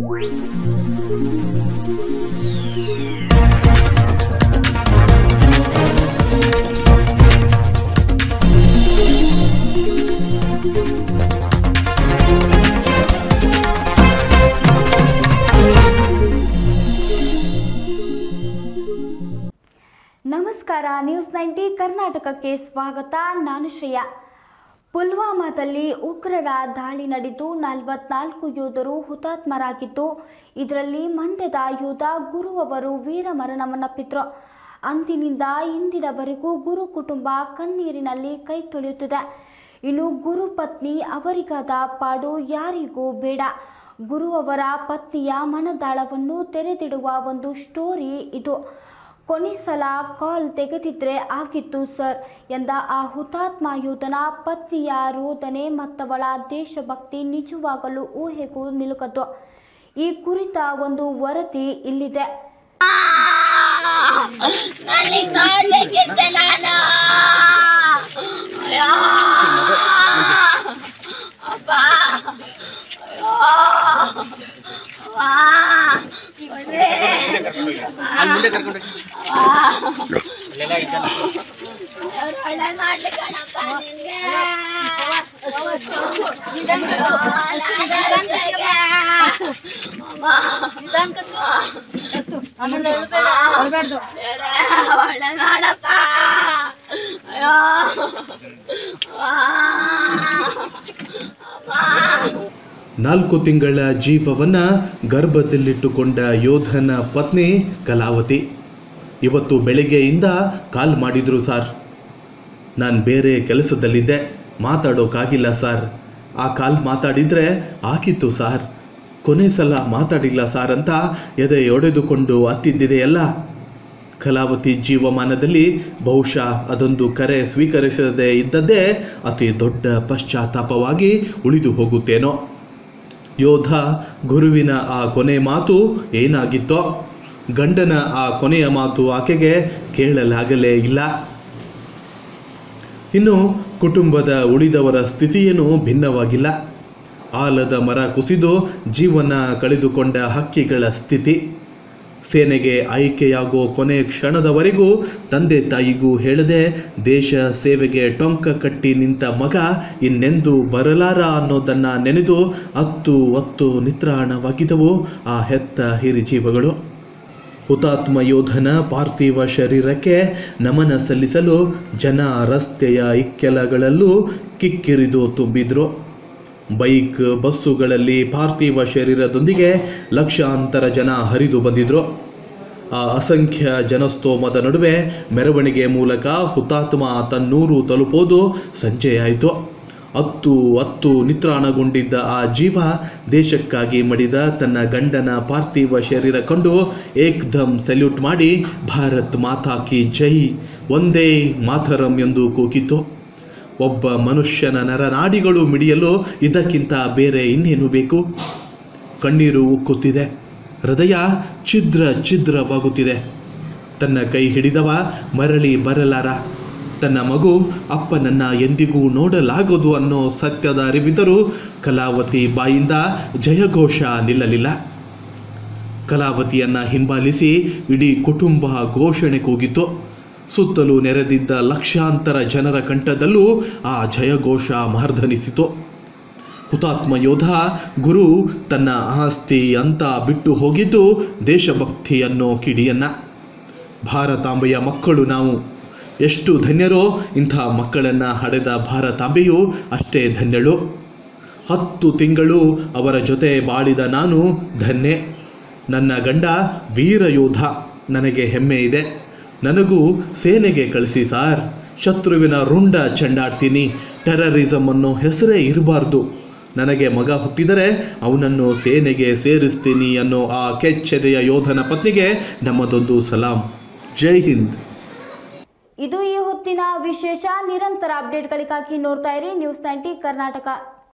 ನಮಸ್ಕಾರ news ninety ಕರ್ನಾಟಕಕ್ಕೆ ಸ್ವಾಗತ ನಾನು ಶ್ರೇಯಾ ಪುಲ್ವಾಮಾದಲ್ಲಿ ಉಗ್ರರ ದಾಳಿ ನಡೆದು ನಲವತ್ನಾಲ್ಕು ಯೋಧರು ಹುತಾತ್ಮರಾಗಿದ್ದು ಇದರಲ್ಲಿ ಮಂಡ್ಯದ ಯೋಧ ಗುರು ಅವರು ವೀರ ಮರಣವನ್ನಪ್ಪಿದ್ರು ಅಂದಿನಿಂದ ಇಂದಿನವರೆಗೂ ಗುರು ಕುಟುಂಬ ಕಣ್ಣೀರಿನಲ್ಲಿ ಕೈ ತೊಳೆಯುತ್ತಿದೆ ಇನ್ನು ಗುರು ಪತ್ನಿ ಅವರಿಗಾದ ಪಾಡು ಯಾರಿಗೂ ಬೇಡ ಗುರು ಅವರ ಪತ್ನಿಯ ಮನದಾಳವನ್ನು ತೆರೆದಿಡುವ ಒಂದು ಸ್ಟೋರಿ ಇದು ಕೊನೆ ಸಲ ಕಾಲ್ ತೆಗೆದಿದ್ರೆ ಆಗಿತ್ತು ಸರ್ ಎಂದ ಆ ಹುತಾತ್ಮ ಯೋಧನ ಪತ್ನಿಯ ರೋದನೆ ಮತ್ತವಳ ದೇಶಭಕ್ತಿ ನಿಜವಾಗಲೂ ಊಹೆಗೂ ನಿಲುಕದ್ದು ಈ ಕುರಿತ ಒಂದು ವರದಿ ಇಲ್ಲಿದೆ ನನಗ್ ನೋಡ್ಬೇಕಿತ್ತು ನಾನು ಅಯ್ಯೋ ಅಪ್ಪ ಅಯ್ಯೋ ಅವ್ವ. ಒಳ್ಳೆ. ಅವ್ರು ಒಳ್ಳೆ ಮಾಡ್ಲಿ ಕಣಪ್ಪ ನಿನ್ಗೆ. ಒಳ್ಳೆ ಮಾಡಪ್ಪ ಅಯ್ಯೋ ನಾಲ್ಕು ತಿಂಗಳ ಜೀವವನ್ನ ಗರ್ಭದಲ್ಲಿಟ್ಟುಕೊಂಡ ಯೋಧನ ಪತ್ನಿ ಕಲಾವತಿ ಇವತ್ತು ಬೆಳಗ್ಗೆಯಿಂದ ಕಾಲ್ ಮಾಡಿದ್ರು ಸರ್ ನಾನು ಬೇರೆ ಕೆಲಸದಲ್ಲಿದ್ದೆ ಮಾತಾಡೋಕ್ಕಾಗಿಲ್ಲ ಸರ್ ಆ ಕಾಲ್ ಮಾತಾಡಿದರೆ ಆಗಿತ್ತು ಸಾರ್ ಕೊನೆ ಸಲ ಮಾತಾಡಿಲ್ಲ ಸಾರ್ ಅಂತ ಎದೆ ಒಡೆದುಕೊಂಡು ಅತ್ತಿದ್ದಿದೆಯಲ್ಲ ಕಲಾವತಿ ಜೀವಮಾನದಲ್ಲಿ ಬಹುಶಃ ಅದೊಂದು ಕರೆ ಸ್ವೀಕರಿಸದೇ ಇದ್ದದ್ದೇ ಅತಿ ದೊಡ್ಡ ಪಶ್ಚಾತ್ತಾಪವಾಗಿ ಉಳಿದು ಹೋಗುತ್ತೇನೋ ಯೋಧ ಗುರುವಿನ ಆ ಕೊನೆ ಮಾತು ಏನಾಗಿತ್ತೋ ಗಂಡನ ಆ ಕೊನೆಯ ಮಾತು ಆಕೆಗೆ ಕೇಳಲಾಗಲೇ ಇಲ್ಲ ಇನ್ನು ಕುಟುಂಬದ ಉಳಿದವರ ಸ್ಥಿತಿಯೇನೂ ಭಿನ್ನವಾಗಿಲ್ಲ ಆಲದ ಮರ ಕುಸಿದು ಜೀವನ ಕಳೆದುಕೊಂಡ ಹಕ್ಕಿಗಳ ಸ್ಥಿತಿ ಸೇನೆಗೆ ಆಯ್ಕೆಯಾಗೋ ಕೊನೆ ಕ್ಷಣದವರೆಗೂ ತಂದೆ ತಾಯಿಗೂ ಹೇಳದೆ ದೇಶ ಸೇವೆಗೆ ಟೊಂಕ ಕಟ್ಟಿ ನಿಂತ ಮಗ ಇನ್ನೆಂದೂ ಬರಲಾರ ಅನ್ನೋದನ್ನ ನೆನೆದು ಅತ್ತು ಒತ್ತು ನಿತ್ರಾಣವಾಗಿದ್ದವು ಆ ಹೆತ್ತ ಹಿರಿಜೀವಗಳು ಹುತಾತ್ಮ ಯೋಧನ ಪಾರ್ಥಿವ ಶರೀರಕ್ಕೆ ನಮನ ಸಲ್ಲಿಸಲು ಜನ ರಸ್ತೆಯ ಇಕ್ಕೆಲಗಳಲ್ಲೂ ಕಿಕ್ಕಿರಿದು ತುಂಬಿದ್ರು ಬೈಕ್ ಬಸ್ಸುಗಳಲ್ಲಿ ಪಾರ್ಥಿವ ಶರೀರದೊಂದಿಗೆ ಲಕ್ಷಾಂತರ ಜನ ಹರಿದು ಬಂದಿದ್ರು ಆ ಅಸಂಖ್ಯ ಜನಸ್ತೋಮದ ನಡುವೆ ಮೆರವಣಿಗೆ ಮೂಲಕ ಹುತಾತ್ಮ ತನ್ನೂರು ತಲುಪೋದು ಸಂಜೆಯಾಯಿತು ಅತ್ತು ಅತ್ತು ನಿತ್ರಾಣಗೊಂಡಿದ್ದ ಆ ಜೀವ ದೇಶಕ್ಕಾಗಿ ಮಡಿದ ತನ್ನ ಗಂಡನ ಪಾರ್ಥಿವ ಶರೀರ ಕಂಡು ಏಕ್ದಮ್ ಸಲ್ಯೂಟ್ ಮಾಡಿ ಭಾರತ್ ಮಾತಾ ಕಿ ಜೈ ಒಂದೇ ಮಾತರಂ ಎಂದು ಕೂಗಿತು ಒಬ್ಬ ಮನುಷ್ಯನ ನರನಾಡಿಗಳು ಮಿಡಿಯಲು ಇದಕ್ಕಿಂತ ಬೇರೆ ಇನ್ನೇನು ಬೇಕು ಕಣ್ಣೀರು ಉಕ್ಕುತ್ತಿದೆ ಹೃದಯ ಛಿದ್ರ ಛಿದ್ರವಾಗುತ್ತಿದೆ ತನ್ನ ಕೈ ಹಿಡಿದವ ಮರಳಿ ಬರಲಾರ ತನ್ನ ಮಗು ಅಪ್ಪನನ್ನ ಎಂದಿಗೂ ನೋಡಲಾಗದು ಅನ್ನೋ ಸತ್ಯದ ಅರಿವಿದ್ದರೂ ಕಲಾವತಿ ಬಾಯಿಂದ ಜಯಘೋಷ ನಿಲ್ಲಲಿಲ್ಲ ಕಲಾವತಿಯನ್ನ ಹಿಂಬಾಲಿಸಿ ಇಡೀ ಕುಟುಂಬ ಘೋಷಣೆ ಕೂಗಿತು ಸುತ್ತಲೂ ನೆರೆದಿದ್ದ ಲಕ್ಷಾಂತರ ಜನರ ಕಂಠದಲ್ಲೂ ಆ ಜಯಘೋಷ ಮಾರ್ಧನಿಸಿತು ಹುತಾತ್ಮ ಯೋಧ ಗುರು ತನ್ನ ಆಸ್ತಿ ಅಂತ ಬಿಟ್ಟು ಹೋಗಿದ್ದು ದೇಶಭಕ್ತಿ ಅನ್ನೋ ಕಿಡಿಯನ್ನ ಭಾರತಾಂಬೆಯ ಮಕ್ಕಳು ನಾವು ಎಷ್ಟು ಧನ್ಯರೋ ಇಂಥ ಮಕ್ಕಳನ್ನು ಹಡೆದ ಭಾರತಾಂಬೆಯು ಅಷ್ಟೇ ಧನ್ಯಳು ಹತ್ತು ತಿಂಗಳು ಅವರ ಜೊತೆ ಬಾಳಿದ ನಾನು ಧನ್ಯೆ ನನ್ನ ಗಂಡ ವೀರ ಯೋಧ ನನಗೆ ಹೆಮ್ಮೆ ಇದೆ ನನಗೂ ಸೇನೆಗೆ ಕಳಿಸಿ ಸಾರ್ ಶತ್ರುವಿನ ರುಂಡ ಚೆಂಡಾಡ್ತೀನಿ ಟೆರರಿಸಮ್ ಅನ್ನೋ ಹೆಸರೇ ಇರಬಾರ್ದು ನನಗೆ ಮಗ ಹುಟ್ಟಿದರೆ ಅವನನ್ನು ಸೇನೆಗೆ ಸೇರಿಸ್ತೀನಿ ಅನ್ನೋ ಆ ಕೆಚ್ಚೆದೆಯ ಯೋಧನ ಪತ್ನಿಗೆ ನಮ್ಮದೊಂದು ಸಲಾಂ ಜೈ ಹಿಂದ್ ಇದು ಈ ಹೊತ್ತಿನ ವಿಶೇಷ ನಿರಂತರ ಅಪ್ಡೇಟ್ಗಳಿಗಾಗಿ ನೋಡ್ತಾ ಇರಿ ನ್ಯೂಸ್ ನೈಂಟಿ ಕರ್ನಾಟಕ